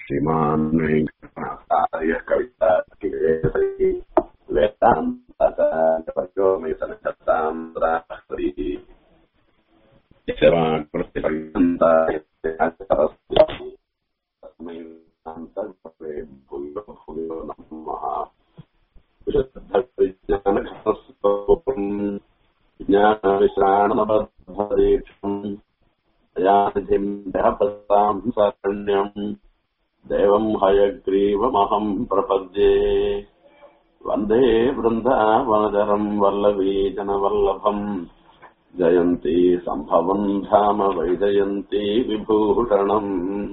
श्रीमान् वेङ्कटनाथार्य कविताकिवेदि वेदान्ताचार्यो मे सनकर्ताम् राहरि यशवाकृतिपर्यन्ताय तस्मै नान्तर्भवे भूयो भूयो नमः विशुद्धविज्ञानघनस्वरूपम् ज्ञानविश्राणमबद्धदीक्षम् दयानिधिम् देहभक्ताम् शरण्यम् देवम् हयग्रीवमहम् प्रपद्ये वन्दे वृन्दावनचरम् वल्लवीजनवल्लभम् जयन्ती सम्भवम् धाम वैजयन्ती विभूषणम्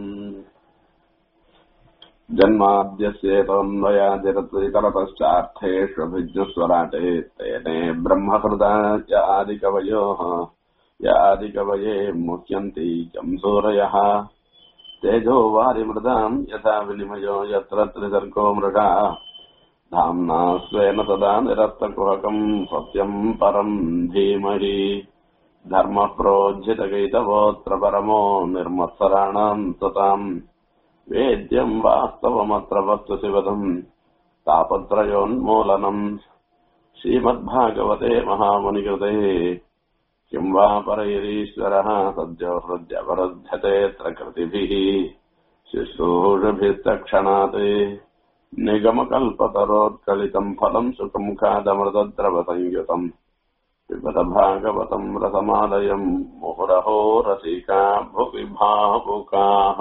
जन्माद्यस्येतोऽन्वयादिरतिकरतश्चार्थेष्वभिज्ञस्वराटे तेने ब्रह्महृदाय आदिकवयोः यादिकवये मुह्यन्ति यम् सूरयः तेजो वारिमृदाम् यथा विनिमयो यत्र त्रिसर्गो मृगा धाम्ना स्वेन सदा निरस्तकुहकम् सत्यम् परम् धीमहि धर्मः प्रोज्झितगैतवोऽत्र परमो निर्मत्सराणाम् सताम् वेद्यम् वास्तवमत्र वस्तुशिवदम् तापत्रयोन्मूलनम् श्रीमद्भागवते महामुनिकृते किम् वा परैरीश्वरः सद्यो हृद्यवरुध्यतेऽत्र कृतिभिः शुश्रूषभिस्तक्षणात् निगमकल्पतरोत्कलितम् फलम् सुखम् खादमृतद्रवसंयुतम् पिबत भागवतम् रसमालयम् मुहुरहो रसिका भुवि भावुकाः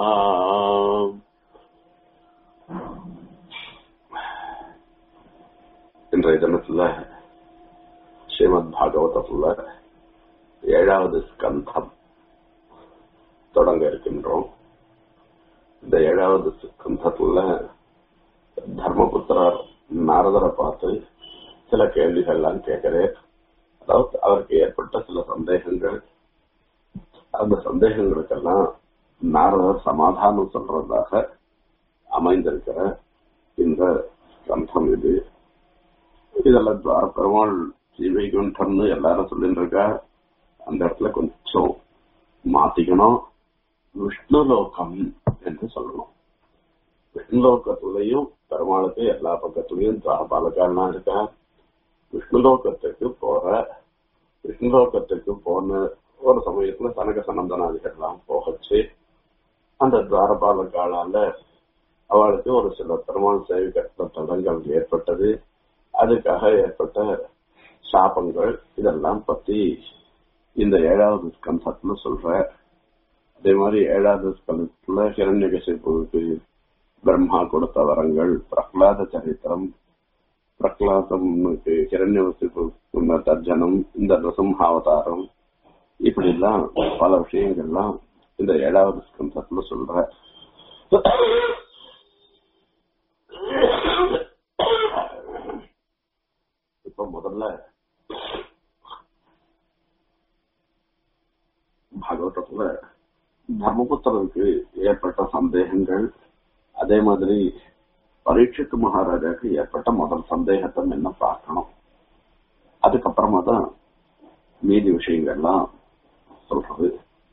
இன்றைய தினத்துல ஸ்ரீமத் பாகவதத்துல ஏழாவது ஸ்கந்தம் தொடங்க இருக்கின்றோம் இந்த ஏழாவது ஸ்கந்தத்துல தர்மபுத்திரர் நாரதரை பார்த்து சில கேள்விகள்லாம் கேட்கிறேன் அதாவது அவருக்கு ஏற்பட்ட சில சந்தேகங்கள் அந்த சந்தேகங்களுக்கெல்லாம் நாரதர் சமாதானம் சொல்றதாக அமைந்திருக்கிற இந்த ஸ்கந்தம் இது இதெல்லாம் துவார பெருமாள் ஸ்ரீவைகுண்டம்னு எல்லாரும் சொல்லிட்டு இருக்கா அந்த இடத்துல கொஞ்சம் மாத்திக்கணும் விஷ்ணுலோகம் என்று சொல்லணும் விஷ்ணுலோகத்திலையும் பெருமாளுக்கு எல்லா பக்கத்துலயும் துவாரபாலகாரனா இருக்கா விஷ்ணுலோகத்துக்கு போற விஷ்ணுலோகத்துக்கு போன ஒரு சமயத்துல சனக சனந்தனாதிகள்லாம் போகச்சு அந்த துவாரபாலகாலால அவளுக்கு ஒரு சில பெருமாள் சேவிக்க தடங்கள் ஏற்பட்டது அதுக்காக ஏற்பட்ட சாபங்கள் இதெல்லாம் பத்தி இந்த ஏழாவது ஸ்கந்தத்துல சொல்ற அதே மாதிரி ஏழாவது ஸ்கந்தத்துல ஹிரண்யகசிப்புக்கு பிரம்மா கொடுத்த வரங்கள் பிரகலாத சரித்திரம் பிரகலாதனுக்கு ஹிரண்யவசிப்பு தர்ஜனம் இந்த நரசிம்ஹாவதாரம் இப்படி எல்லாம் பல விஷயங்கள்லாம் இந்த ஏழாவது ஸ்கந்தத்துல சொல்ற இப்ப முதல்ல பாகவதத்துல தர்மபுத்திரருக்கு ஏற்பட்ட சந்தேகங்கள் அதே மாதிரி பரீட்சித்து மகாராஜாக்கு ஏற்பட்ட முதல் சந்தேகத்தை என்ன பார்க்கணும் அதுக்கப்புறமா தான் மீதி விஷயங்கள்லாம் சொல்றது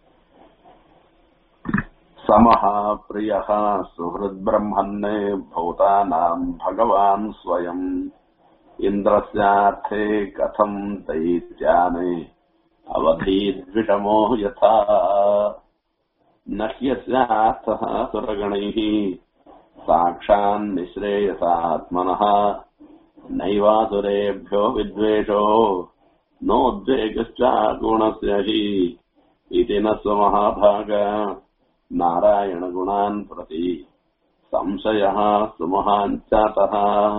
சமஹா பிரியஹா சுஹிருத் பிரம்மன்னே பூதானாம் பகவான் ஸ்வயம் இந்திரஸ்யார்த்தே கதம் दैत्याने अवधीद्विषमो यथा न ह्यस्यार्थः सुरगणैः साक्षान्निःश्रेयसात्मनः नैवासुरेभ्यो विद्वेषो नोद्वेगश्चागुणस्य हि इति न स्वमहाभाग नारायणगुणान् प्रति संशयः सुमहाञ्चातः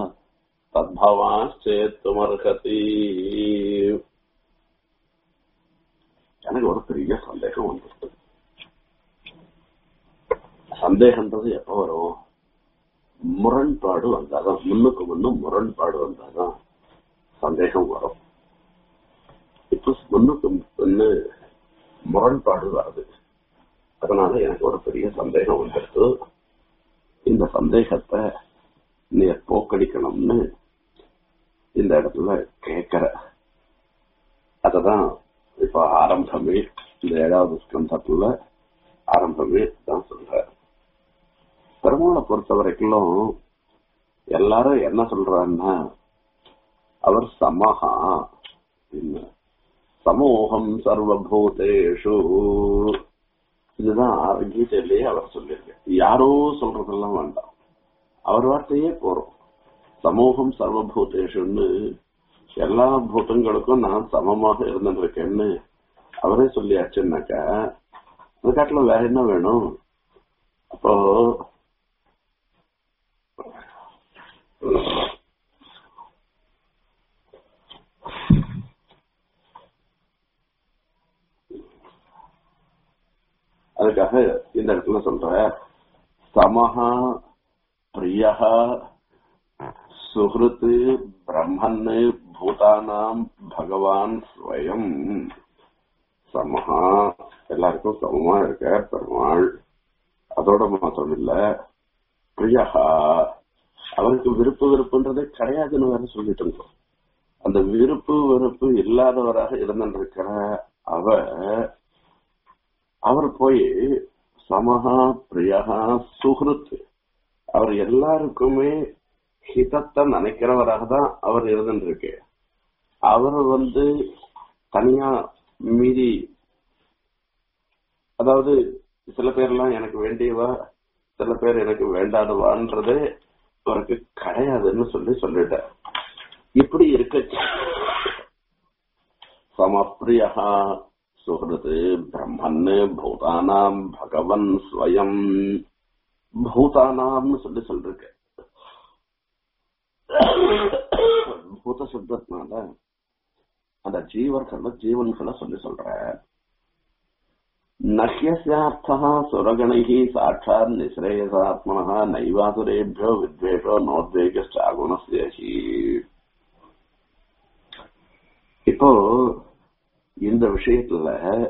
தத்பவாச்சேத்துமர்ஹதி எனக்கு ஒரு பெரிய சந்தேகம் வந்துருக்கு சந்தேகன்றது எப்ப வரும் முரண்பாடு வந்தாதான் முன்னுக்கு முன்னு முரண்பாடு வந்தாதான் சந்தேகம் வரும் இப்ப முன்னுக்கு முன்னு முரண்பாடு வருது அதனால எனக்கு ஒரு பெரிய சந்தேகம் வந்துருக்கு இந்த சந்தேகத்தை நீ போக்கடிக்கணும்னு இந்த இடத்துல கேட்கிற அததான் இப்ப ஆரம்பமே இந்த ஏழாவது ஸ்கந்தத்துல ஆரம்பமே தான் சொல்ற பெருமாளை பொறுத்த வரைக்கும் எல்லாரும் என்ன சொல்றாங்கன்னா அவர் சமஹா அப்படின்னு. சமூகம் சர்வபூதேஷு இதுதான் கீதையிலேயே அவர் சொல்லியிருக்க யாரோ சொல்றதெல்லாம் வேண்டாம் அவர் வார்த்தையே போறோம் சமூகம் சர்வபூதேஷுன்னு எல்லா பூதங்களுக்கும் நான் சமமாக இருந்துருக்கேன்னு அவரே சொல்லியாச்சுன்னாக்கா அது காட்டுல வேற என்ன வேணும் அப்போ அதுக்காக இந்த இடத்துல சொல்ற சமஹா பிரியஹா சுஹൃத் பிரம்மன் பூதானாம் பகவான் ஸ்வயம் சமஹா எல்லாருக்கும் சமமா இருக்க பெருமாள் அதோட மாத்திரம் இல்ல பிரியஹா அவருக்கு விருப்பு வெறுப்புன்றதே கிடையாதுன்னு வேற சொல்லிட்டு இருந்தோம் அந்த விருப்பு வெறுப்பு இல்லாதவராக இருந்திருக்கிற அவர் அவர் போய் சமஹா பிரியஹா சுஹൃத் அவர் எல்லாருக்குமே ஹிதத்தை நினைக்கிறவராக தான் அவர் இருந்துருக்கு அவர் வந்து தனியா மீதி அதாவது சில பேர்லாம் எனக்கு வேண்டியவா சில பேர் எனக்கு வேண்டாதவான்றது அவருக்கு கிடையாதுன்னு சொல்லி சொல்லிட்டார் இப்படி இருக்க சமப்பிரியா சுஹൃத் பிரம்மன் பூதானாம் பகவன் ஸ்வயம் பூதானாம்னு சொல்லி சொல்லிருக்க பூத சப்தத்தினால அந்த ஜீவர்களை ஜீவன்களை சொல்லி சொல்ற நஹ்யஸ்யார்த்தா சுரகணைஹி சாட்சாத் நிஸ்ரேயசாத்மனः நைவாசுரேபியோ வித்வேஷோ நோத்வேகஸ்டாகுணஸ்யஹி இப்போ இந்த விஷயத்துல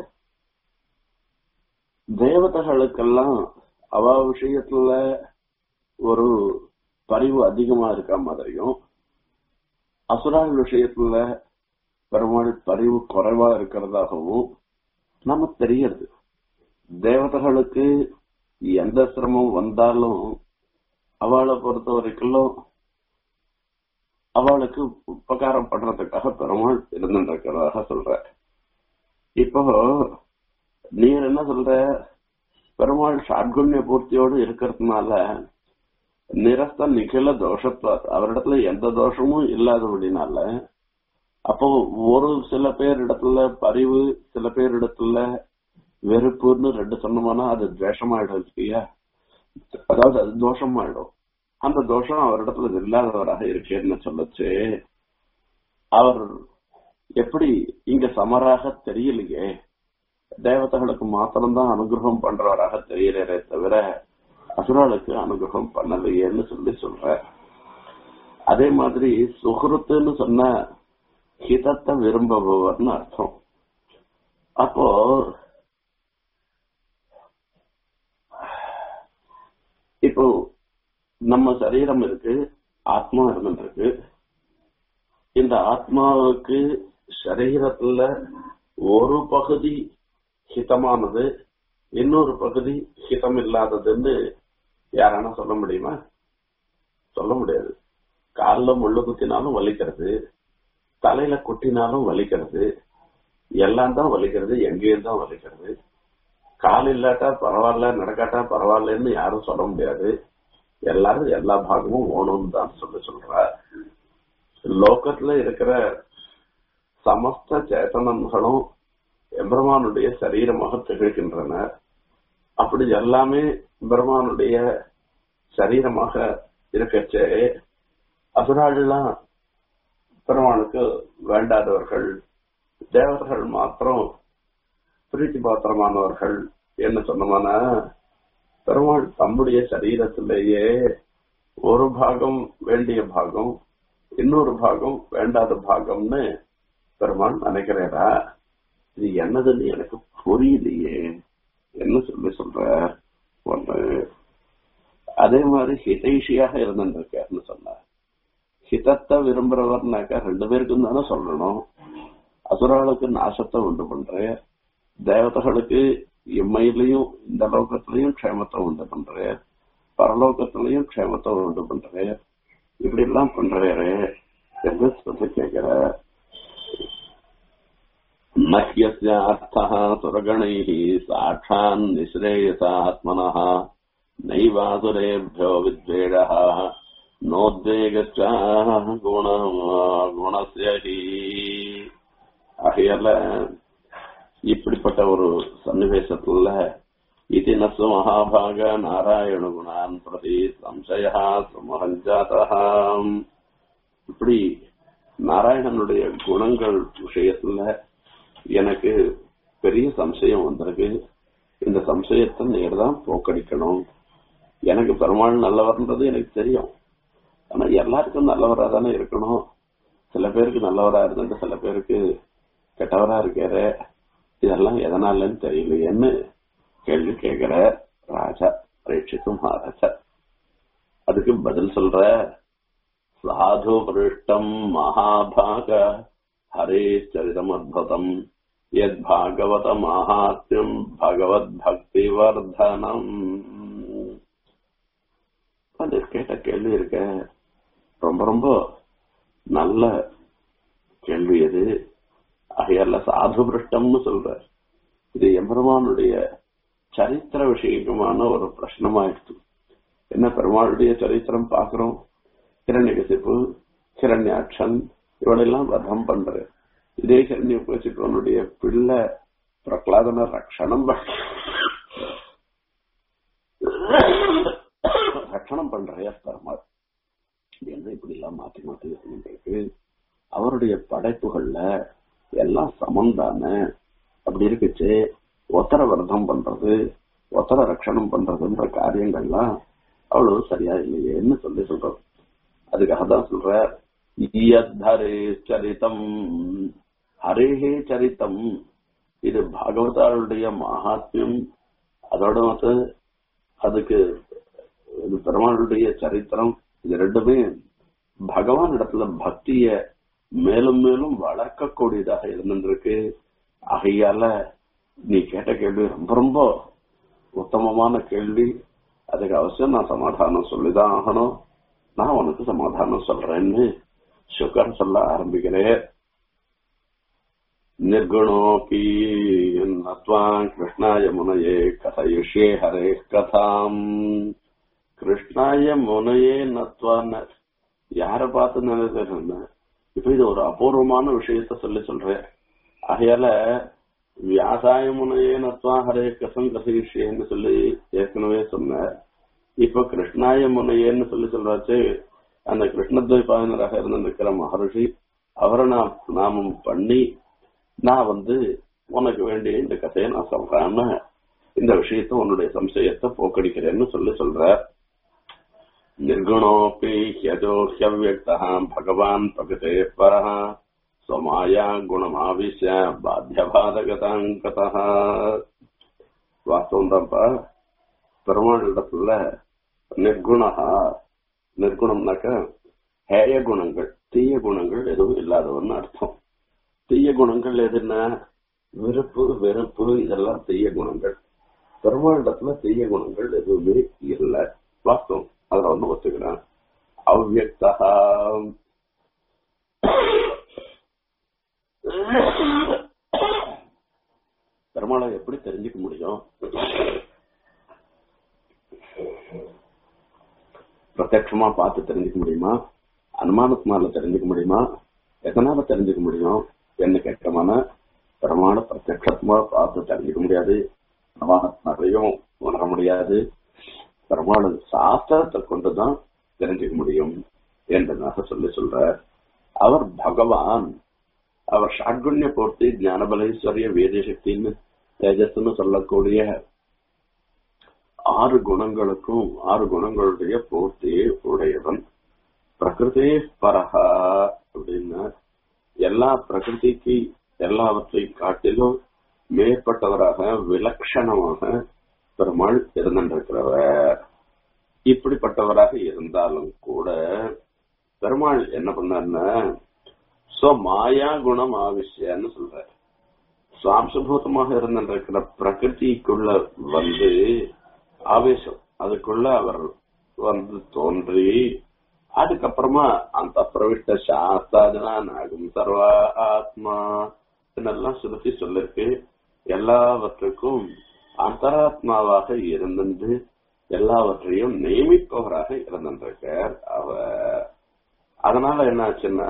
தேவதைகளுக்கெல்லாம் அவ விஷயத்துல ஒரு பரிவு அதிகமா இருக்க மாதிரியும் அசுரால் விஷயத்துல பெருமாள் பரிவு குறைவா இருக்கிறதாகவும் நமக்கு தெரியுது தேவதைகளுக்கு எந்த சிரமம் வந்தாலும் அவளை பொறுத்த வரைக்கும் அவளுக்கு உபகாரம் பண்றதுக்காக பெருமாள் இருந்துருக்கிறதாக சொல்ற இப்போ நீர் என்ன சொல்ற பெருமாள் ஷாட்குண்ய பூர்த்தியோடு இருக்கிறதுனால நிரஸ்த நிகில தோஷத்வார் அவரிடத்துல எந்த தோஷமும் இல்லாதபடினால அப்போ ஒரு சில பேர் இடத்துல பரிவு சில பேர் இடத்துல வெறுப்புன்னு ரெண்டு சொன்னோம்னா அது துவேஷமாயிடும் இல்லையா அதாவது அது தோஷமாயிடும் அந்த தோஷம் அவரிடத்துல இல்லாதவராக இருக்கேன்னு சொல்லச்சு அவர் எப்படி இங்க சமராக தெரியலையே தேவதைகளுக்கு மாத்திரம்தான் அனுகிரகம் பண்றவராக தெரியறே தவிர அசுராளுக்கு அனுகிரகம் பண்ணலையேன்னு சொல்லி சொல்ற அதே மாதிரி சுகிருத்துன்னு சொன்ன ஹிதத்தை விரும்புபவர்னு அர்த்தம் அப்போ இப்போ நம்ம சரீரம் இருக்கு ஆத்மா இருந்துருக்கு இந்த ஆத்மாவுக்கு சரீரத்துல ஒரு பகுதி ஹிதமானது இன்னொரு பகுதி ஹிதம் இல்லாததுன்னு யாரானா சொல்ல முடியுமா சொல்ல முடியாது காலில் முள்ளு குத்தினாலும் வலிக்கிறது தலையில குட்டினாலும் வலிக்கிறது எல்லாம் தான் வலிக்கிறது எங்கேயும் தான் வலிக்கிறது கால் இல்லாட்டா பரவாயில்ல நடக்காட்டா பரவாயில்லன்னு யாரும் சொல்ல முடியாது எல்லாரும் எல்லா பாகமும் ஓணும்னு தான் சொல்லி சொல்ற லோகத்துல இருக்கிற சமஸ்த சேத்தனங்களும் எம்பெருமானுடைய சரீரமாக திகழ்கின்றன அப்படி எல்லாமே பெருமானுடைய சரீரமாக இருக்கச்சே அசுராள்லாம் பெருமானுக்கு வேண்டாதவர்கள் தேவர்கள் மாத்திரம் பிரீத்தி பாத்திரமானவர்கள் என்ன சொன்னோம்னா பெருமாள் தம்முடைய சரீரத்திலேயே ஒரு பாகம் வேண்டிய பாகம் இன்னொரு பாகம் வேண்டாத பாகம்னு பெருமாள் நினைக்கிறேரா இது என்னதுன்னு எனக்கு புரியலையே என்ன சொல்லி சொல்ற ஒன்று அதே மாதிரி ஹிதைஷியாக இருந்திருக்காருன்னு சொன்னார் ஹிதத்தை விரும்புறவர்னாக்கா ரெண்டு பேருக்கும் தானே சொல்லணும் அசுராளுக்கு நாசத்தை உண்டு பண்றேன் தேவதைகளுக்கு இம்மையிலையும் இந்த லோகத்திலையும் க்ஷேமத்தை உண்டு பண்றேன் பரலோகத்திலையும் க்ஷேமத்தை உண்டு பண்றேன் இப்படி எல்லாம் பண்றாரு என்று சொல்லி கேட்கிற நஹ்யஸ்யார்த்தः சுரகணைः சாட்சான் நிஸ்ரேயசாத்மனः நைவாசுரேभ्यो வித்வேடः நோத்வேகச்ச குண குணஸ்ய ஹி ஆகையால இப்படிப்பட்ட ஒரு சன்னிவேசத்துல இது நசு மகாபாக நாராயண குணான் பிரதி சம்சயா சுமரஞ்சாதா இப்படி நாராயணனுடைய குணங்கள் விஷயத்துல எனக்கு பெரிய சம்சயம் வந்திருக்கு இந்த சம்சயத்தை நேர் தான் போக்கடிக்கணும் எனக்கு பெருமாள் நல்லவர்ன்றது எனக்கு தெரியும் ஆனா எல்லாருக்கும் நல்லவரா தானே இருக்கணும் சில பேருக்கு நல்லவரா இருந்துட்டு சில பேருக்கு கெட்டவரா இருக்காரு இதெல்லாம் எதனாலன்னு தெரியலையேன்னு கேள்வி கேட்கிற ராஜா பரீட்சித்து மகாராஜா அதுக்கு பதில் சொல்ற சாது பிருஷ்டம் மகாபாக ஹரே சரிதம் அத்புதம் எத் பாகவத மகாத்மியம் பகவத் பக்தி வர்தனம் அது கேட்ட கேள்வி இருக்க ரொம்ப ரொம்ப நல்ல கேள்வி இது ஆகையால சாது பிருஷ்டம்னு சொல்ற இது எம்பெருமானுடைய சரித்திர விஷயமான ஒரு பிரச்சனமாயிடுச்சு என்ன பெருமாளுடைய சரித்திரம் பாக்குறோம் கிரண்யகசிப்பு கிரண்யாட்சன் இவளெல்லாம் வதம் பண்ற இதே கிரண்யகசிப்பனுடைய பிள்ளை பிரகலாதன ரக்ஷணம் ரட்சணம் பண்றையா பெருமாள் என்ன இப்படி எல்லாம் மாத்தி மாத்தி இருக்கு அவருடைய படைப்புகள்ல எல்லாம் சமம் தானே அப்படி இருக்குச்சு ஒத்தர விரதம் பண்றது ஒத்தர ரட்சணம் பண்றதுன்ற காரியங்கள்லாம் அவ்வளவு சரியா இல்லையேன்னு சொல்லி சொல்றோம் அதுக்காக தான் சொல்ற ஹரே சரிதம் ஹரேஹே சரிதம் இது பாகவதாளுடைய மகாத்மியம் அதோட வந்து அதுக்கு இது பெருமாளுடைய சரித்திரம் இது ரெண்டுமே பகவான் இடத்துல பக்திய மேலும் மேலும் வளர்க்கக்கூடியதாக இருந்திருக்கு ஆகையால நீ கேட்ட கேள்வி ரொம்ப ரொம்ப உத்தமமான கேள்வி அதுக்கு அவசியம் நான் சமாதானம் சொல்லிதான் ஆகணும் நான் உனக்கு சமாதானம் சொல்றேன்னு சுகர் சொல்ல ஆரம்பிக்கிறேன் निर्गुणोऽपि नत्वा कृष्णाय मुनये कथयिष्ये हरेः कथाम् கிருஷ்ணாய முனையே நத்வான்னு யார பார்த்து நினைக்கிறேன் இப்ப இது ஒரு அபூர்வமான விஷயத்த சொல்லி சொல்றேன் ஆகையால வியாசாய முனையே நத்வா ஹரே கசம் கசிஷேன்னு சொல்லி ஏற்கனவே சொன்னார் இப்ப கிருஷ்ணாய முனையேன்னு சொல்லி சொல்றாச்சு அந்த கிருஷ்ணத்வைபாயனராக இருந்திருக்கிற மகர்ஷி அவரை நான் நாமம் பண்ணி நான் வந்து உனக்கு வேண்டிய இந்த கதையை நான் சொல்றேன்னு இந்த விஷயத்த உன்னுடைய சம்சயத்தை போக்கடிக்கிறேன்னு சொல்லி சொல்ற निर्गुणोऽपि ह्यजो ह्यव्यक्तः भगवान् प्रकृते परः स्वमाया गुणमाविश्य बाध्यबाधगताङ्कतः வாஸ்தவம் தான்ப்பா பெருமாள் இடத்துல நிர்குணா நிர்குணம்னாக்க ஹேய குணங்கள் தீய குணங்கள் எதுவும் இல்லாதவன்னு அர்த்தம் தீய குணங்கள் எதுன்னா விருப்பு வெறுப்பு இதெல்லாம் தீய குணங்கள் பெருமாளிடத்துல தீய குணங்கள் எதுவுமே இல்லை வாஸ்தவம் அதுல வந்து ஒத்துக்கிறேன் அவ்வக்தா பெருமாளை எப்படி தெரிஞ்சுக்க முடியும் பிரத்யட்சமா பார்த்து தெரிஞ்சுக்க முடியுமா அனுமானத்தினால தெரிஞ்சுக்க முடியுமா எதனால தெரிஞ்சுக்க முடியும் என்ன கேட்கமான பெருமாள பிரத்யட்சமா பார்த்து தெரிஞ்சுக்க முடியாது அனுமானத்தினாலையும் உணர முடியாது பெருமாள் சாஸ்திரத்தை கொண்டுதான் தெரிஞ்சுக்க முடியும் என்றதாக சொல்லி சொல்ற அவர் பகவான் அவர் ஷாட்குண்ய பூர்த்தி ஞானபலேஸ்வரிய வேதசக்தின்னு தேஜஸ்ன்னு சொல்லக்கூடிய ஆறு குணங்களுக்கும் ஆறு குணங்களுடைய பூர்த்தி உடையவன் பிரகிருதி பரஹா அப்படின்னா எல்லா பிரகிருதிக்கு எல்லாவற்றை காட்டிலும் மேற்பட்டவராக விலட்சணமாக பெருமாள் இருந்திருக்கிறவர் இப்படிப்பட்டவராக இருந்தாலும் கூட பெருமாள் என்ன பண்ணார்னா சோ மாயா குணம் ஆவிஷ்யன்னு சொல்றார் சுவாம்சபூதமாக இருந்திருக்கிற பிரகிருதிக்குள்ள வந்து ஆவேசம் அதுக்குள்ள அவர் வந்து தோன்றி அதுக்கப்புறமா அந்த பிரவிஷ்ட சாஸ்தாஜனா நாகும் சர்வா ஆத்மா என்னெல்லாம் சுருத்தி சொல்லிருக்கு எல்லாவற்றுக்கும் அந்தராத்மாவாக இருந்திருந்து எல்லாவற்றையும் நியமிப்பவராக இருந்திருக்கார் அவர் அதனால என்ன ஆச்சுன்னா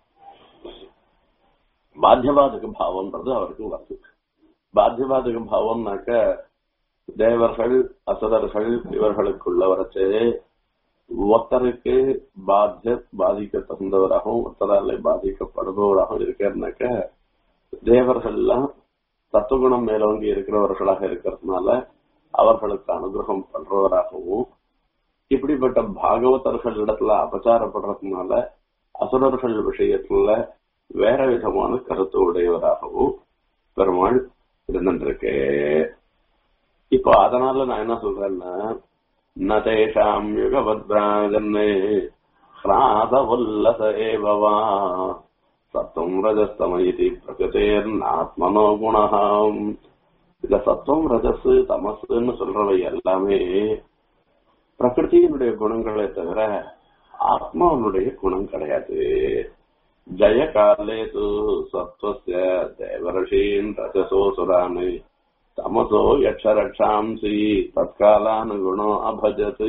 பாத்தியபாதக பாவம்ன்றது அவருக்கு வருது பாத்தியபாதக பாவம்னாக்க தேவர்கள் அசுரர்கள் இவர்களுக்குள்ள வரைச்சு ஒருத்தருக்கு பாத்திய பாதிக்க தகுந்தவராகவும் ஒருத்தரால பாதிக்கப்படுபவராகவும் இருக்கிறதுனாக்க தேவர்கள்லாம் தத்துவகுணம் மேலோங்கி இருக்கிறவர்களாக இருக்கிறதுனால அவர்களுக்கு அனுகிரகம் பண்றவராகவும் இப்படிப்பட்ட பாகவதர்கள் இடத்துல அபச்சாரப்படுறதுனால அசுரர்கள் விஷயத்துல வேற விதமான கருத்து உடையவராகவும் பெருமாள் இருந்துருக்கு இப்போ அதனால நான் என்ன சொல்றேன்னா நதேஷாம் யுகபத்ராஜன்னே ஹ்ராதவல்லச ஏவவா சத்துவம் ரஜஸ்தமயதி பிரகதேர் ஆத்மனோ குணஹாம் இந்த சத்துவம் ரஜஸ் தமசுன்னு சொல்றவை எல்லாமே பிரகிருதியினுடைய குணங்களே தவிர ஆத்மாவனுடைய குணம் கிடையாது ஜய காலே து சத்வஸ்ய தேவரஷீன் ரஜசோ சுரானு தமசோ யக்ஷரக்ஷாம்சி தற்காலானுகுணோ அபஜத்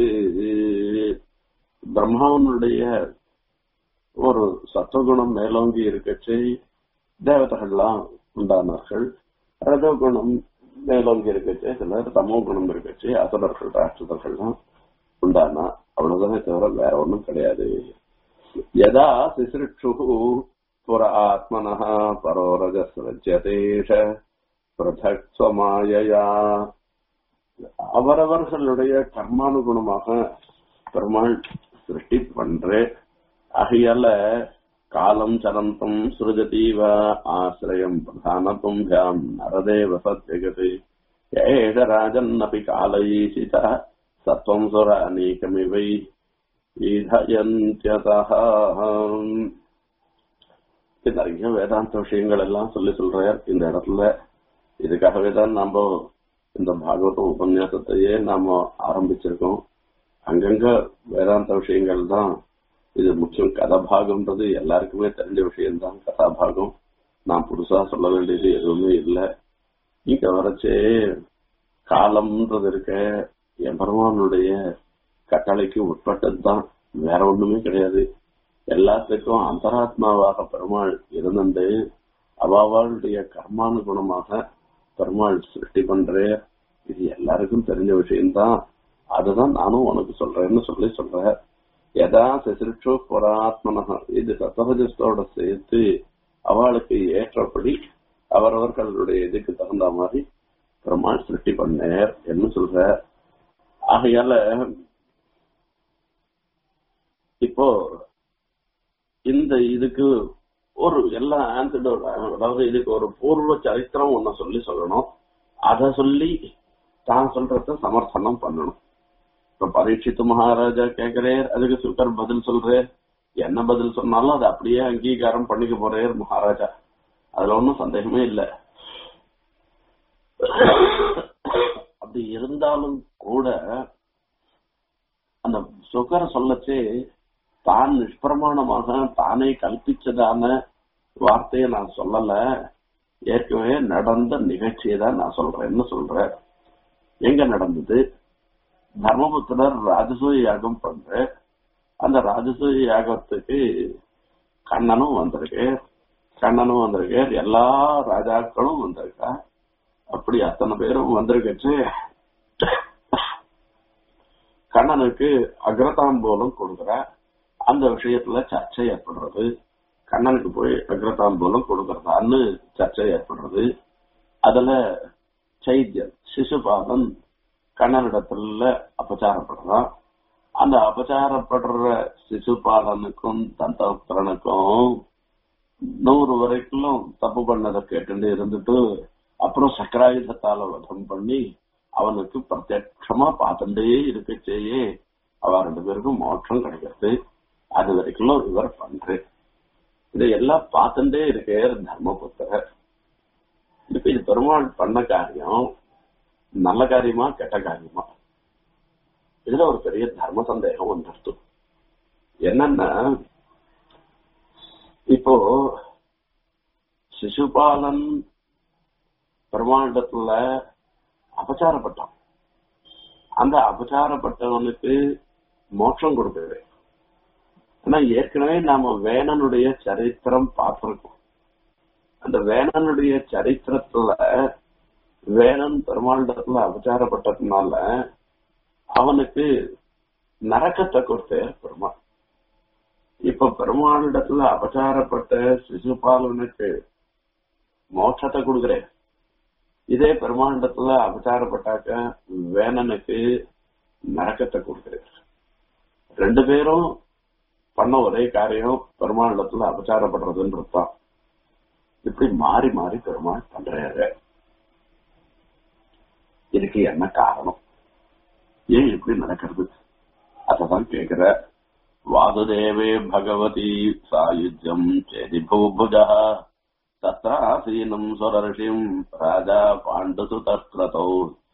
பிரம்மாவனுடைய ஒரு சத்துவகுணம் மேலோங்கி இருக்கச்சு தேவதைகள்லாம் உண்டானார்கள் ரஜகுணம் மேலோங்கி இருக்கச்சு சிலர் தமோ குணம் இருக்கச்சு அசுரர்கள் ராட்சதர்கள்லாம் உண்டானா அவ்வளவுதானே தவிர வேற ஒண்ணும் கிடையாது யதா சிசிருட்சு புற ஆத்மன பரோ ரஜஸ்ரஜதேஷ பிரதக் ஸ்வமாயையா அவரவர்களுடைய கர்மானுகுணமாக பெருமாள் சிருஷ்டி பண்றே ஆகையால காலம் சரந்தம் சுருஜதீவ ஆசிரியம் பிரதானத்தும்பியாம் நரதேவ சத்யகதி ஏஷ ராஜன் அப்படி காலயீசித சத்வம் சுர அநேகமிவை நிறைய வேதாந்த விஷயங்கள் எல்லாம் சொல்லி சொல்றார் இந்த இடத்துல இதுக்காகவே தான் நாம இந்த பாகவத உபன்யாசத்தையே நாம ஆரம்பிச்சிருக்கோம் அங்கங்க வேதாந்த விஷயங்கள் தான் இது முக்கியம் கதாபாகம்ன்றது எல்லாருக்குமே தெரிஞ்ச விஷயம்தான் கதாபாகம் நான் புதுசா சொல்ல வேண்டியது எதுவுமே இல்லை இங்க வரைச்சே காலம்ன்றது இருக்க எம்பெருமானுடைய கட்டளைக்கு உட்பட்டது தான் வேற ஒண்ணுமே கிடையாது எல்லாத்துக்கும் அந்தராத்மாவாக பெருமாள் இருந்துட்டு அவாவாளுடைய கர்மானுகுணமாக பெருமாள் சிருஷ்டி பண்றே இது எல்லாருக்கும் தெரிஞ்ச விஷயம்தான் அதுதான் நானும் உனக்கு சொல்றேன்னு சொல்லி சொல்றேன் யதா சிசிருட்சோ புராத்மனக இது சத்தபஜஸ்தோட சேர்த்து அவளுக்கு ஏற்றபடி அவரவர்களுடைய இதுக்கு தகுந்த மாதிரி பெருமாள் சிருஷ்டி பண்ணேர் என்ன சொல்ற ஆகையால இப்போ இந்த இதுக்கு ஒரு எல்லா ஆன்சிடோட் அதாவது இதுக்கு ஒரு பூர்வ சரித்திரம் ஒன்ன சொல்லி சொல்லணும் அத சொல்லி தான் சொல்றத சமர்த்தனம் பண்ணணும் இப்ப பரீட்சித்து மகாராஜா கேக்குறேர் அதுக்கு சுக்கர் பதில் சொல்றேன் என்ன பதில் சொன்னாலும் அதை அப்படியே அங்கீகாரம் பண்ணிக்க போறேர் மகாராஜா அதுல ஒன்றும் சந்தேகமே இல்லை அப்படி இருந்தாலும் கூட அந்த சுகர சொல்லச்சு தான் நிஷ்பிரமாணமாக தானே கல்பிச்சதான வார்த்தையை நான் சொல்லல ஏற்கனவே நடந்த நிகழ்ச்சியை தான் நான் சொல்றேன்னு சொல்றேன் எங்க நடந்தது தர்மபுத்திரர் ராஜசூய யாகம் பண்ற அந்த ராஜசூய யாகத்துக்கு கண்ணனும் வந்திருக்கு கண்ணனும் வந்திருக்கு எல்லா ராஜாக்களும் வந்திருக்கா அப்படி அத்தனை பேரும் வந்திருக்கச்சு கண்ணனுக்கு அக்ரதாம்பூலம் கொடுக்குற அந்த விஷயத்துல சர்ச்சை ஏற்படுறது கண்ணனுக்கு போய் அக்ரதாம்பூலம் கொடுக்கறதான்னு சர்ச்சை ஏற்படுறது அதுல சைத்தியன் சிசுபாலன் கண்ணனிடத்துல அபச்சாரப்படுறான் அந்த அபச்சாரப்படுற சிசுபாலனுக்கும் தந்தபுத்திரனுக்கும் நூறு வரைக்கும் தப்பு பண்ணதை கேட்டு இருந்துட்டு அப்புறம் சக்கராயுதத்தால வதம் பண்ணி அவனுக்கு பிரத்யட்சமா பார்த்துட்டே இருக்கச்சேயே அவ ரெண்டு பேருக்கும் மோட்சம் கிடைக்கிறது அது வரைக்கும் இவர் பண்ற இதையெல்லாம் பார்த்துட்டே இருக்க தர்மபுத்திரர் இப்ப இது பெருமாள் பண்ண காரியம் நல்ல காரியமா கெட்ட காரியமா இதுல ஒரு பெரிய தர்ம சந்தேகம் வந்துடுது என்னன்னா இப்போ சிசுபாலன் பெருமாண்டத்துல அபச்சாரப்பட்டான் அந்த அபச்சாரப்பட்டவனுக்கு மோட்சம் கொடுக்குது ஆனா ஏற்கனவே நாம வேணனுடைய சரித்திரம் பார்த்திருக்கோம் அந்த வேணனுடைய சரித்திரத்துல வேணன் பெருமாண்டத்துல அபச்சாரப்பட்டதுனால அவனுக்கு நரக்கத்தை கொடுத்தார் பெருமாள் இப்ப பெருமாளிடத்துல அபச்சாரப்பட்ட சிசுபாலனுக்கு மோட்சத்தை கொடுக்கிறேன் இதே பெருமாண்டத்துல அபச்சாரப்பட்டாக்க வேணனுக்கு நரக்கத்தை கொடுக்கிறேன் ரெண்டு பேரும் பண்ண ஒரே காரியம் பெருமாளிடத்துல அபச்சாரப்படுறதுன்னு தான் இப்படி மாறி மாறி பெருமாள் பண்றாரு இதுக்கு என்ன காரணம் ஏன் இப்படி நடக்கிறது அததான் கேக்குற வாசுதேவே பகவதி சாயுஜ்யம் சேதி பூபுஜா தத்ராசீனம் சுரர்ஷிம் ராஜா பாண்டுசு தத்ரதோ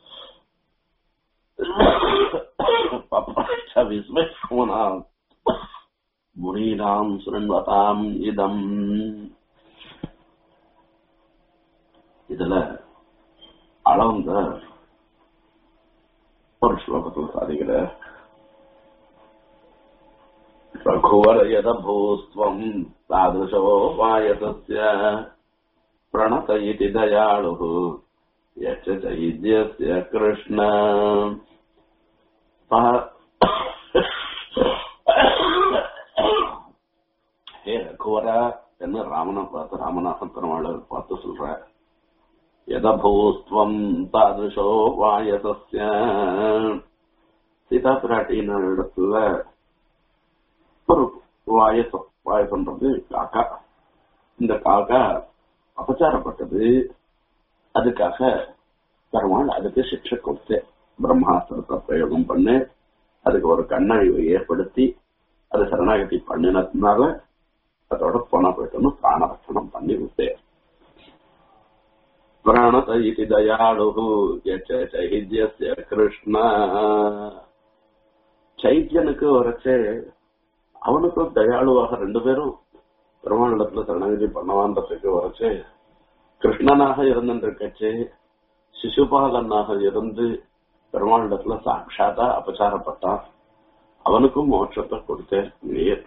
பப்ரச்ச விஸ்வக்ஷுனா முனீனாம் சுரண்வதாம் இதம் இதுல அளந்த ஒரு ஸ்லோகத்தில் சாதிக்கிற रघुवर यदभूस्त्वम् तादृशो वायसस्य प्रणत इति दयालुः यच्च चैद्यस्य कृष्ण ஹே ரகுவரா என்ன ராமனை பார்த்து ராமநாதன் பெருமாளை பார்த்து சொல்ற எதபூஸ்துவம் தாதிருஷோ வாயசஸ்ய சீதா பிராட்டின இடத்துல ஒரு வாயசம் வாயசம்ன்றது காக்கா இந்த காக்கா அபச்சாரப்பட்டது அதுக்காக பெருமாள் அதுக்கு சிக்ஷை கொடுத்து பிரம்மாஸ்திரத்தை பிரயோகம் பண்ணு அதுக்கு ஒரு கண்ணழிவை ஏற்படுத்தி அது சரணாகதி பண்ணினதுனால அதோட போன போயிட்டு பிராண ரட்சணம் பண்ணி விட்டேன் பிராணத இது தயாளு சைத்யஸ்ய கிருஷ்ண சைத்யனுக்கு வரைச்சே அவனுக்கும் தயாளுவாக ரெண்டு பேரும் பெருமாளிடத்துல சரணாகதி பண்ணவான்றதுக்கு வரைச்சு கிருஷ்ணனாக இருந்துருக்கச்சு சிசுபாலனாக இருந்து பெருமாளிடத்துல சாட்சாத்தா அபச்சாரப்பட்டான் அவனுக்கும் மோட்சத்தை கொடுத்தேன் நீர்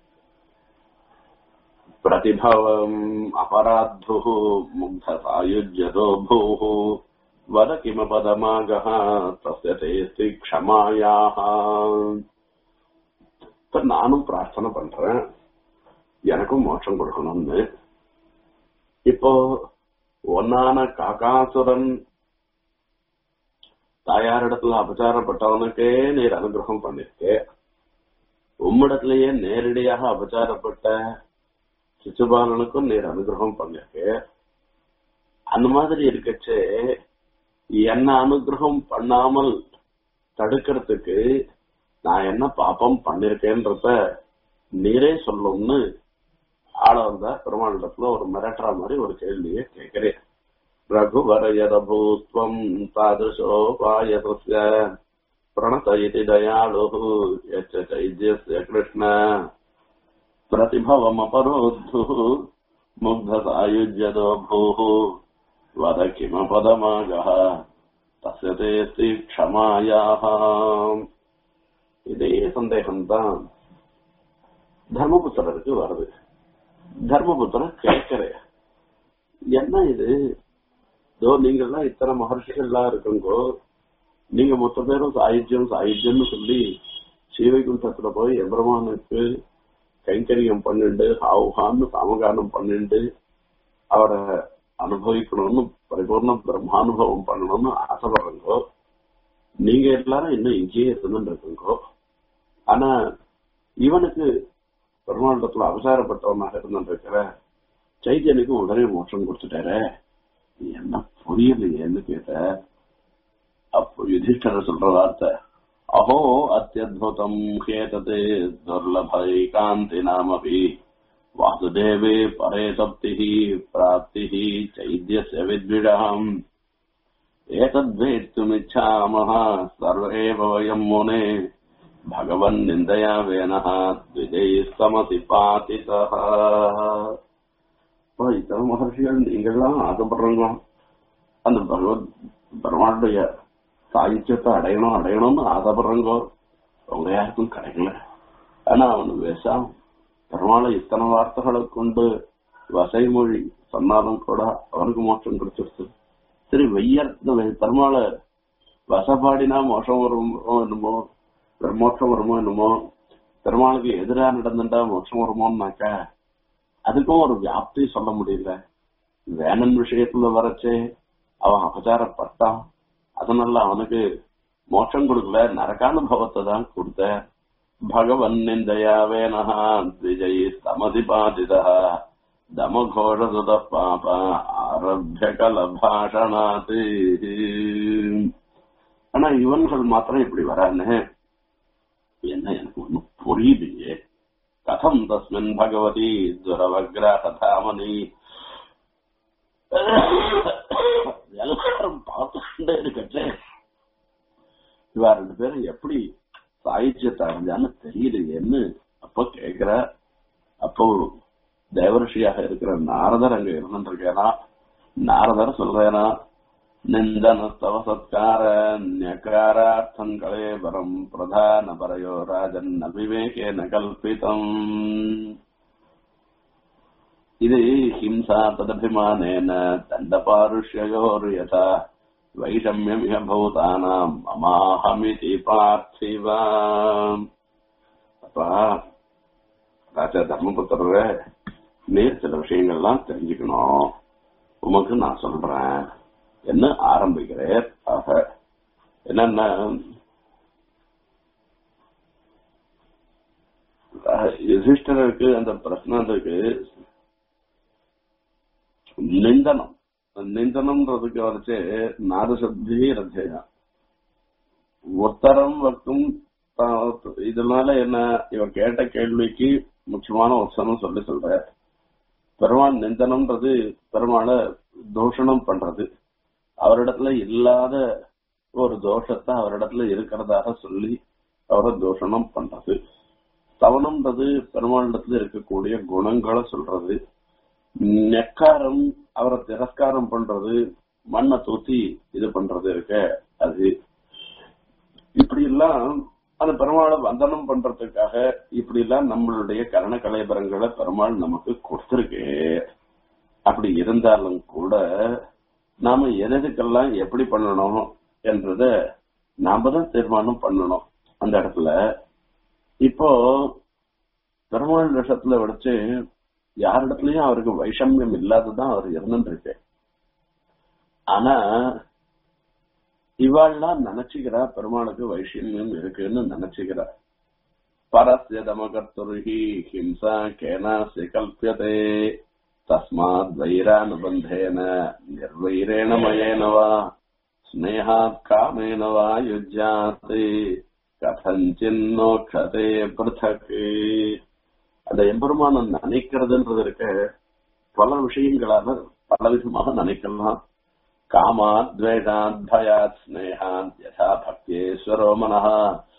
பிரதிபவம் அபராத்து முக்த சாயுஜ்யதோ பூः வத கிமபதமாகः தஸ்ய தேஸ்தி க்ஷமாயாக இப்ப நானும் பிரார்த்தனை பண்றேன் எனக்கும் மோட்சம் கொடுக்கணும்னு இப்போ ஒன்னான காக்காசுரன் தாயாரிடத்துல அபச்சாரப்பட்டவனுக்கே நீர் அனுகிரகம் பண்ணிருக்கே உம்மிடத்திலேயே நேரடியாக அபச்சாரப்பட்ட சிசுபாலனுக்கும் நீர் அனுகிரகம் பண்ணிருக்கே அந்த மாதிரி இருக்கச்சே என்ன அனுகிரகம் பண்ணாமல் தடுக்கிறதுக்கு நான் என்ன பாப்பம் பண்ணிருக்கேன்றத நீரே சொல்லும்னு ஆள வந்தா பெருமாளிடத்துல ஒரு மிரட்டுற மாதிரி ஒரு கேள்வியை கேட்கிறேன் ரகுவரயதபூஸ்வம் தாதுஷோபாயசஸ்ய பிரணத இதி தயாளுः यच्च चैद्यस्य कृष्ण प्रतिभवमपरोद्धुः मुग्धसायुज्यदो भूः वद किमपदमागः तस्य तेऽस्ति क्षमायाः இதே சந்தேகம்தான் தர்மபுத்திரருக்கு வருது தர்மபுத்திரன் கேட்கிறேன் என்ன இது இதோ நீங்கெல்லாம் இத்தனை மகர்ஷிகள்லாம் இருக்குங்கோ நீங்க மொத்த பேரும் சாயுஜ்யம் சாயுஜ்யம்னு சொல்லி ஸ்ரீவைகுண்டத்துல போய் எபிரமானுக்கு கைங்கரியம் பண்ணிண்டு ஹாவுகான்னு சாமகானம் பண்ணிண்டு அவரை அனுபவிக்கணும்னு பரிபூர்ண பிரம்மானுபவம் பண்ணணும்னு ஆசைப்படுறங்கோ நீங்க எல்லாரும் இன்னும் இங்கேயே இருந்துட்டு இருக்குங்கோ ஆனா இவனுக்கு பெருமாண்டத்துல அவசாரப்பட்டவனாக இருந்துருக்கிற சைத்தியனுக்கு உடனே மோட்சம் கொடுத்துட்டாரு என்ன புரியலையேன்னு கேட்ட அப்போ யுதிஷ்டர் சொல்ற வார்த்தை அஹோ அத்தியுதம் ஹேததே துர்லபை காந்தி நாமபி வாசுதேவே பரே தப்தி பிராப்தி சைத்தியஸ்ய வித்விடம் एतद्वेत्तुमिच्छामः सर्व एव वयम् मुने भगवन् निन्दया वेनः द्विजैः समति पातितः இப்போ இத்தனை மகர்ஷிகள் நீங்கள்லாம் ஆசைப்படுறீங்களாம் அந்த பகவத் பெருமாளுடைய சாகித்யத்தை அடையணும் அடையணும்னு ஆசைப்படுறீங்கோ உங்க யாருக்கும் கிடைக்கல ஆனா அவனு வேஷம் பெருமாளை இத்தனை வார்த்தைகளை கொண்டு வசைமொழி சொன்னாலும் கூட அவனுக்கு மோட்சம் கிடைச்சிருச்சு சரி வெய்யர் பெருமாளை வசப்பாடினா மோஷம் வருமோ என்னமோ மோட்சம் வருமோ என்னமோ பெருமாளுக்கு எதிரா நடந்துட்டா மோட்சம் வருமோன்னாக்கா அதுக்கும் ஒரு வியாப்தி சொல்ல முடியல வேணன் விஷயத்துல வரச்சே அவன் அபச்சாரப்பட்டான் அதனால அவனுக்கு மோட்சம் கொடுக்கல நரகானுபவத்தை தான் கொடுத்த பகவன் நிந்தையா வேணஹா திஜய் சமதிபாதிதா தமகோஷதுத பாப ஆரம்பிய கலபாஷணாத்து ஆனா இவன்கள் மாத்திரம் இப்படி வரான்னு என்ன எனக்கு ஒன்னும் புரியுதுங்க கதம் தஸ்மின் பகவதி துரவக்ராமணி எல்லாரும் பார்த்துட்டே இருக்கட்டே இவா ரெண்டு பேரும் எப்படி சாகித்யத்தை அடைஞ்சான்னு தெரியலையேன்னு அப்போ கேக்குற அப்போ தேவரிஷியாக இருக்கிற நாரதர் அங்க இருந்துருக்கேனா நாரதர் சொல்றேனா நிந்தனஸ்தவ சத்கார ஞகாரார்த்தங்களே வரம் பிரதான பரயோ ராஜன் அவிவேகேன கல்பிதம் இது ஹிம்சா ததபிமானேன தண்டபாருஷ்யோர் யதா வைஷமியமிக பூதானாம் மமாஹமிதி பார்த்திவா அப்பா ராஜா தர்மபுத்திர நீர் சில விஷயங்கள்லாம் தெரிஞ்சுக்கணும் உமக்கு நான் சொல்றேன் என்ன ஆரம்பிக்கிறேன் ஆக என்னன்னா யுதிஷ்டருக்கு அந்த பிரச்சனைக்கு நிந்தனம் நிந்தனம்ன்றதுக்கு வரைச்சு நாதசப்தி ரத்தையா உத்தரம் வக்கும் இதனால என்ன இவன் கேட்ட கேள்விக்கு முக்கியமான உத்தரம் சொல்லி சொல்ற பெருமாள் நிந்தனம்ன்றது பெருமாளை தூஷணம் பண்றது அவரிடத்துல இல்லாத ஒரு தோஷத்தை அவரிடத்துல இருக்கிறதாக சொல்லி அவரை தூஷணம் பண்றது தவணம்ன்றது பெருமாளிடத்துல இருக்கக்கூடிய குணங்களை சொல்றது நெக்காரம் அவரை திரஸ்காரம் பண்றது மண்ணை தூத்தி இது பண்றது இருக்க அது இப்படி எல்லாம் அந்த பெருமாளை வந்தனம் பண்றதுக்காக இப்படி எல்லாம் நம்மளுடைய கரண கலைபரங்களை பெருமாள் நமக்கு கொடுத்திருக்கு அப்படி இருந்தாலும் கூட நாம எதுக்கெல்லாம் எப்படி பண்ணணும் என்றத நாம தான் தீர்மானம் பண்ணணும் அந்த இடத்துல இப்போ பெருமாள் விஷயத்துல வச்சு யாரிடத்துலயும் அவருக்கு வைஷமியம் இல்லாததான் அவர் இருந்துருக்கு ஆனா இவாள்லாம் நினைச்சுக்கிறா பெருமாளுக்கு வைஷமியம் இருக்குன்னு நினைச்சுக்கிறா பரஸ்ய தமகர்த்துருகி ஹிம்சா கேனாசி கல்பியதே தஸ்மாத் வைரானுபந்தேன நிர்வைரேண மயேன வா ஸ்னேகாத் காமேன வா யுஜ்யாத் கதஞ்சின்னோக்ஷதே பிருத்தக் அந்த எம்பெருமானம் நினைக்கிறதுன்றது இருக்க பல விஷயங்களால பலவிதமாக நினைக்கலாம் காமாத் துவேஷாத் பயாத் ஸ்னேகாத் யதா பக்தேஸ்வரோ மனஹ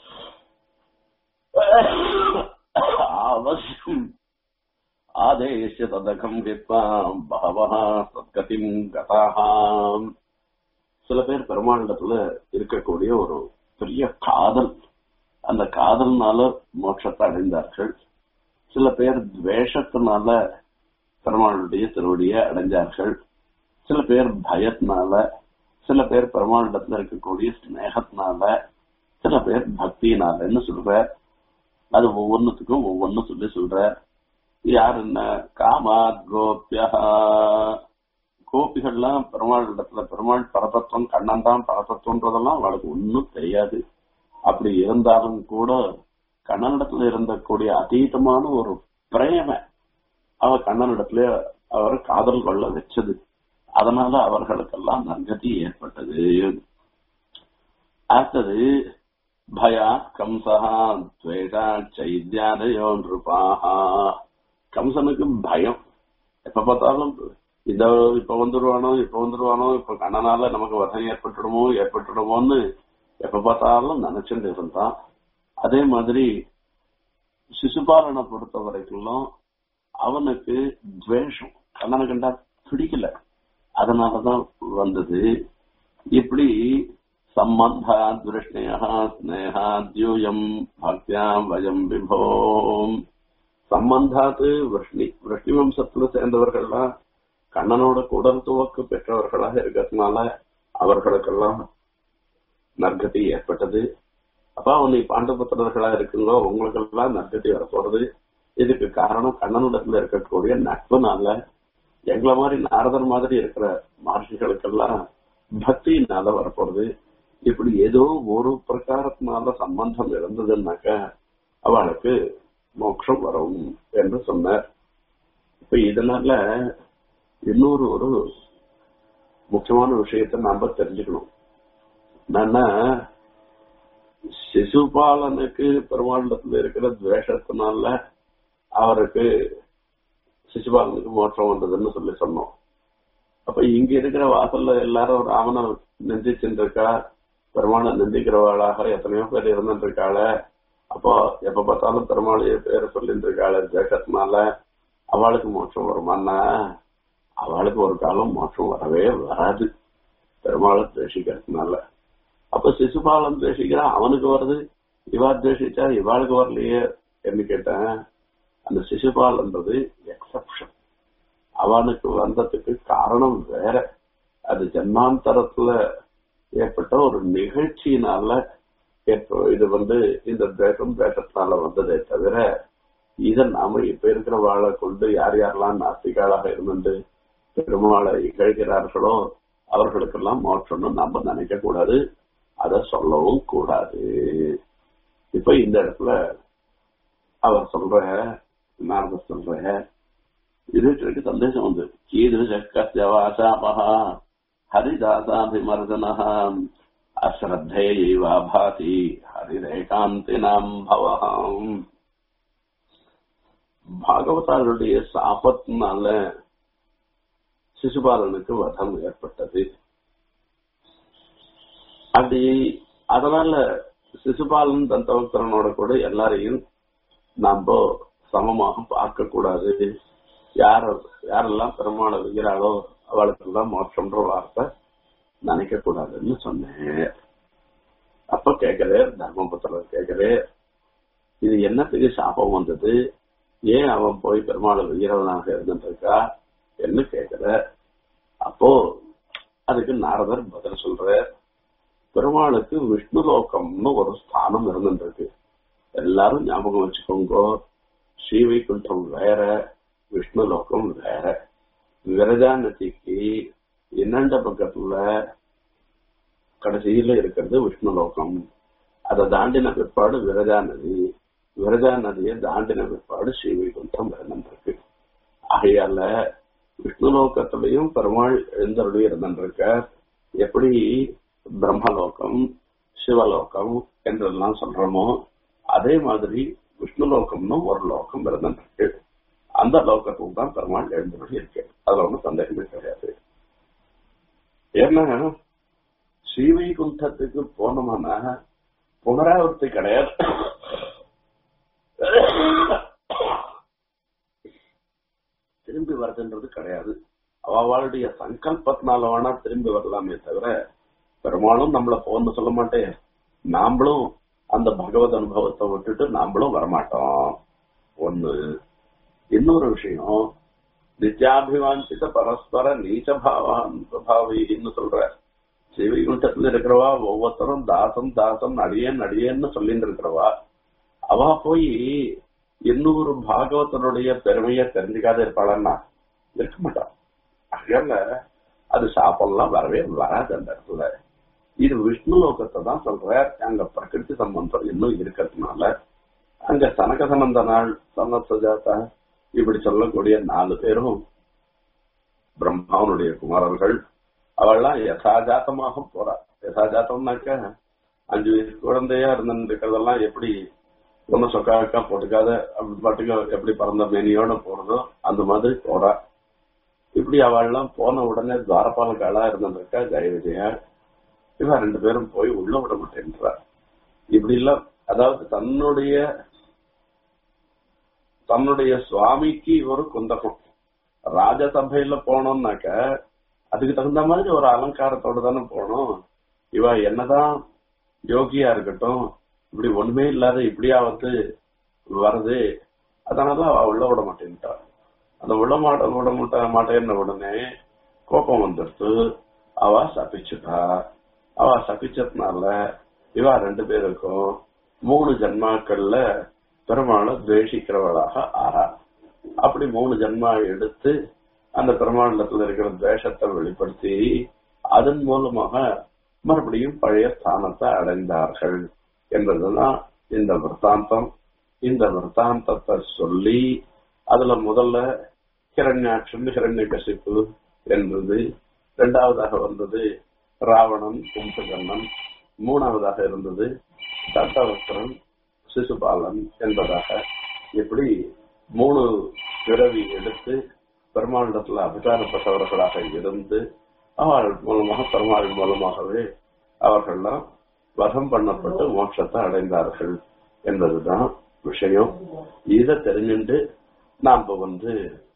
அவசியம் ஆதேஷ்ய ததகம் வித்வா பகவः சத்கதிம் கதாஹாம் சில பேர் பெருமாளிடத்துல இருக்கக்கூடிய ஒரு பெரிய காதல் அந்த காதல்னால மோட்சத்தை அடைந்தார்கள் சில பேர் துவேஷத்தினால பெருமாளுடைய திருவடியை அடைஞ்சார்கள் சில பேர் பயத்தினால சில பேர் பெருமாளிடத்துல இருக்கக்கூடிய ஸ்னேகத்தினால சில பேர் பக்தியினாலன்னு சொல்ற அது ஒவ்வொன்றுத்துக்கும் ஒவ்வொன்னு சொல்லி சொல்ற யார் என்ன காமாத் கோபியா கோபிகள்லாம் பெருமாள் இடத்துல பெருமாள் பரதத்துவம் கண்ணன் தான் பரதத்துவன்றதெல்லாம் அவளுக்கு ஒன்னும் தெரியாது அப்படி இருந்தாலும் கூட கண்ணனிடத்துல இருந்தக்கூடிய அதீதமான ஒரு பிரேம அவ கண்ணனிடத்துல அவர் காதல் கொள்ள வச்சது அதனால அவர்களுக்கெல்லாம் நற்கதி ஏற்பட்டது அடுத்தது பயா கம்சா துவேஷா சைத்யாதயோ நிருபாஹா கம்சனுக்கு பயம் எப்ப பார்த்தாலும் இந்த இப்ப வந்துருவானோ இப்ப வந்துருவானோ இப்ப கண்ணனால நமக்கு வசதி ஏற்பட்டுடுமோ ஏற்பட்டுடுமோன்னு எப்ப பார்த்தாலும் நினைச்சுட்டு இருந்தான் அதே மாதிரி சிசுபாலனை பொறுத்த வரைக்கும் அவனுக்கு துவேஷம் கண்ணனை கண்டா பிடிக்கல அதனாலதான் வந்தது இப்படி சம்பந்தா திருஷ்ணியா ஸ்னேகா தியூயம் பக்தியாம் வயம் விபோம் சம்பந்தாத்து விஷ்ணி விஷ்ணி வம்சத்துல சேர்ந்தவர்கள்லாம் கண்ணனோட குடல் துவக்கு பெற்றவர்களாக இருக்கிறதுனால அவர்களுக்கெல்லாம் நற்கதி ஏற்பட்டது அப்ப அவனை பாண்டபுத்திரர்களா இருக்குங்களோ உங்களுக்கெல்லாம் நற்கதி வரப்போறது இதுக்கு காரணம் கண்ணனுடத்துல இருக்கக்கூடிய நட்புனால எங்களை மாதிரி நாரதர் மாதிரி இருக்கிற மகர்ஷிகளுக்கெல்லாம் பக்தியினால வரப்போறது இப்படி ஏதோ ஒரு பிரகாரத்தினால சம்பந்தம் இருந்ததுன்னாக்க அவளுக்கு மோட்சம் வரும் என்று சொன்னார் இப்ப இதனால இன்னொரு ஒரு முக்கியமான விஷயத்தை நாம தெரிஞ்சுக்கணும் என்னன்னா சிசுபாலனுக்கு பெருமாண்டத்துல இருக்கிற துவேஷத்தினால அவருக்கு சிசுபாலனுக்கு மோட்சம் வந்ததுன்னு சொல்லி சொன்னோம் அப்ப இங்க இருக்கிற வாசல்ல எல்லாரும் ராமனை நிந்திச்சுட்டு இருக்கா பெருமாளை நிந்திக்கிறவாளாக எத்தனையோ பேர் இருந்துட்டு இருக்காள அப்போ எப்ப பார்த்தாலும் பெருமாளைய பேரை சொல்லிட்டு இருக்காள தேசத்தினால அவளுக்கு மோட்சம் வருமானா அவளுக்கு ஒரு காலம் மோட்சம் வரவே வராது பெருமாளை துவேஷிக்கிறதுனால அப்ப சிசுபாலன் துவேஷிக்கிறான் அவனுக்கு வருது இவா துவேஷிச்சா இவாளுக்கு வரலையே என்று கேட்டேன் அந்த சிசுபால்ன்றது எக்ஸப்ஷன் அவனுக்கு வந்ததுக்கு காரணம் வேற அது ஜன்மாந்தரத்துல ஏற்பட்ட ஒரு நிகழ்ச்சியினால ஏற்ப இது வந்து இந்த தேசம் தேசத்தினால வந்ததே தவிர இதை நாம இப்ப இருக்கிற வாழை கொண்டு யார் யாரெல்லாம் நாஸ்திகாளாக இருந்து பெருமாளை இகழ்கிறார்களோ அவர்களுக்கெல்லாம் மோட்சம்னு நம்ம நினைக்க கூடாது அதை சொல்லவும் கூடாது இப்ப இந்த இடத்துல அவர் சொல்ற நாரத சொல்ற இதுக்கு சந்தேசம் வந்து கீதவாசாபகா ஹரிதாசாபிமர்தன அஸ்ரத்தேவா பாதி ஹரிரேகாந்தினாம் பவம் பாகவதாருடைய சாபத்தினால சிசுபாலனுக்கு வதம் ஏற்பட்டது அப்படி அதனால சிசுபாலன் தந்தவக்தரனோட கூட எல்லாரையும் நாம சமமாக பார்க்க கூடாது யார யாரெல்லாம் பெருமாளை வைக்கிறாளோ அவளுக்கெல்லாம் மோட்சம்ன்ற வார்த்தை நினைக்க கூடாதுன்னு சொன்னேன் அப்ப கேக்குறே தர்மபுத்திரர் கேக்குறே இது என்னத்துக்கு சாபம் வந்தது ஏன் அவன் போய் பெருமாளை வைக்கிறவனாக இருந்துட்டு இருக்கா என்ன கேக்குற அப்போ அதுக்கு நாரதர் பதில் சொல்ற பெருமாளுக்கு விஷ்ணு லோகம்னு ஒரு ஸ்தானம் இருந்துருக்கு எல்லாரும் ஞாபகம் வச்சுக்கோங்க ஸ்ரீவைகுண்டம் வேற விஷ்ணு லோகம் வேற விரஜா நதிக்கு என்னண்ட பக்கத்துல கடைசியில இருக்கிறது விஷ்ணு லோகம் அதை தாண்டின பிற்பாடு விரஜா நதி விரஜா நதியை தாண்டின பிற்பாடு ஸ்ரீவைகுண்டம் இருந்துருக்கு ஆகையால விஷ்ணு லோகத்திலையும் பெருமாள் எழுந்தருளி இருந்திருக்க எப்படி பிரம்மலோகம் சிவலோகம் என்றெல்லாம் சொல்றோமோ அதே மாதிரி விஷ்ணு லோகம்னு ஒரு லோகம் இருந்திருக்கு அந்த லோகத்துக்கு தான் பெருமாள் எழுந்தருளி இருக்கு அதுல ஒன்றும் சந்தேகமே கிடையாது ஏன்னா ஸ்ரீவைகுண்டத்துக்கு போனோம்னா புனராவர்த்தி கிடையாது திரும்பி வருதுன்றது கிடையாது அவளுடைய சங்கல்பத்தினால வேணா திரும்பி வரலாமே தவிர பெருமாளும் நம்மள போன்னு சொல்ல மாட்டேன் நாமளும் அந்த பகவத் அனுபவத்தை விட்டுட்டு நாமளும் வரமாட்டோம் ஒண்ணு இன்னொரு விஷயம் நித்யாபிவாஞ்சித பரஸ்பர நீச்சபாவான் பிரபாவின்னு சொல்ற சிவகுண்டத்துல இருக்கிறவா ஒவ்வொருத்தரும் தாசம் தாசம் அடியேன் அடியேன்னு சொல்லிட்டு இருக்கிறவா அவ போய் இன்னொரு பாகவதனுடைய பெருமையை தெரிஞ்சுக்காத இருப்பாளன்னா இருக்க மாட்டான் அதனால அது சாப்பெல்லாம் வரவே வராது அந்த இடத்துல இது விஷ்ணு லோகத்தை தான் சொல்ற அங்க பிரகிருதி சம்பந்தம் இன்னும் இருக்கிறதுனால அங்க சனகசனந்த நாள் சனத்சஜாத்தா இப்படி சொல்லக்கூடிய நாலு பேரும் பிரம்மாவனுடைய குமாரர்கள் அவள்லாம் யசாஜாத்தமாக போறா யசாஜாத்தம்னாக்க அஞ்சு வயசு குழந்தையா இருந்துட்டு இருக்கிறதெல்லாம் எப்படி ஒன்னும் சொக்காக்கா போட்டுக்காத அப்படி பாட்டுக்கு எப்படி பறந்த மேனியோட போறதோ அந்த மாதிரி போறா இப்படி அவள்லாம் போன உடனே துவாரபாலகாலா இருந்திருக்கா ஜெய விஜயா இவ ரெண்டு பேரும் போய் உள்ள விட மாட்டேன்றார் இப்படி எல்லாம் அதாவது தன்னுடைய தன்னுடைய சுவாமிக்கு ஒரு குந்தகம் ராஜசபையில போனோம்னாக்க அதுக்கு தகுந்த மாதிரி ஒரு அலங்காரத்தோட தானே போகணும் இவ என்னதான் யோகியா இருக்கட்டும் இப்படி ஒண்ணுமே இல்லாத இப்படியா வந்து வருது அதனால அவ உள்ள விட மாட்டேன்ட்டா அந்த உள்ள மாட்ட விட மாட்ட மாட்டேன்ன உடனே கோபம் வந்துடுத்து அவ சபிச்சுட்டா அவ சபிச்சதுனால இவ ரெண்டு பேருக்கும் மூணு ஜன்மாக்கள்ல பெருமாளை துவேஷிக்கிறவளாக ஆறா அப்படி மூணு ஜன்மா எடுத்து அந்த பெருமாண்டத்துல இருக்கிற துவேஷத்தை வெளிப்படுத்தி அதன் மூலமாக மறுபடியும் பழைய ஸ்தானத்தை அடைந்தார்கள் என்பதுதான் இந்த விற்த்தாந்தம் இந்த விற்த்தாந்தத்தை சொல்லி அதுல முதல்ல ஹிரண்யாட்சம் ஹிரண்ய கசிப்பு என்றது இரண்டாவதாக வந்தது ராவணன் கும்பகர்ணன் மூணாவதாக இருந்தது தட்டவஸ்திரன் சிசுபாலன் என்பதாக இப்படி மூணு பிறவி எடுத்து பெருமாண்டத்துல அபிகாரப்பட்டவர்களாக இருந்து அவள் மூலமாக பெருமாள் மூலமாகவே அவர்கள்லாம் வதம் பண்ணப்பட்டு மோட்சத்தை அடைந்தார்கள் என்பதுதான் விஷயம் இதை தெரிஞ்சுட்டு நாம வந்து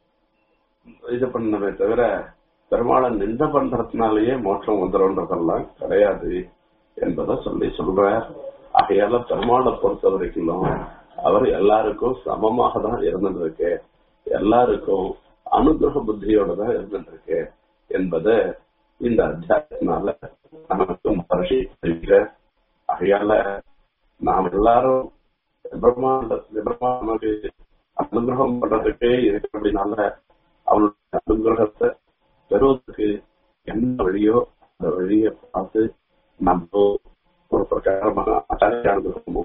இது பண்ணவே தவிர பெருமாளை நிந்த பண்றதுனாலயே மோட்சம் வந்துடும்ன்றதெல்லாம் கிடையாது என்பதை சொல்லி சொல்றார் ஆகையால பெருமாளை பொறுத்த வரைக்கும் அவர் எல்லாருக்கும் சமமாக தான் இருந்துட்டு இருக்கு எல்லாருக்கும் அனுகிரக புத்தியோட தான் இருந்துட்டு இருக்கு என்பதை இந்த அத்தியாயத்தினால நமக்கு பரிசீலிக்கிற ஆகையால நாம் எல்லாரும் பிரம்மாண்ட பிரம்மா நமக்கு அனுகிரகம் பண்றதுக்கே இருக்கு அப்படின்னால அவனுடைய அனுகிரகத்தை பெறுவதற்கு என்ன வழியோ அந்த வழியை பார்த்து நம்ம ஒரு பிரகாரமாக ஆச்சாரிய அனுகிரகமும்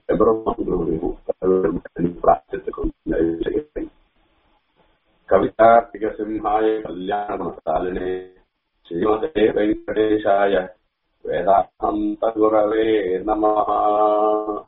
பிரம்மானுகிரகமும் பிரார்த்தித்துக்கும் செய்கிறேன் கவிதார்த்திக சிம்ஹாய கல்யாணமசாலினே ஸ்ரீமதே வெங்கடேஷாய வேதாந்த குரவே நமஹ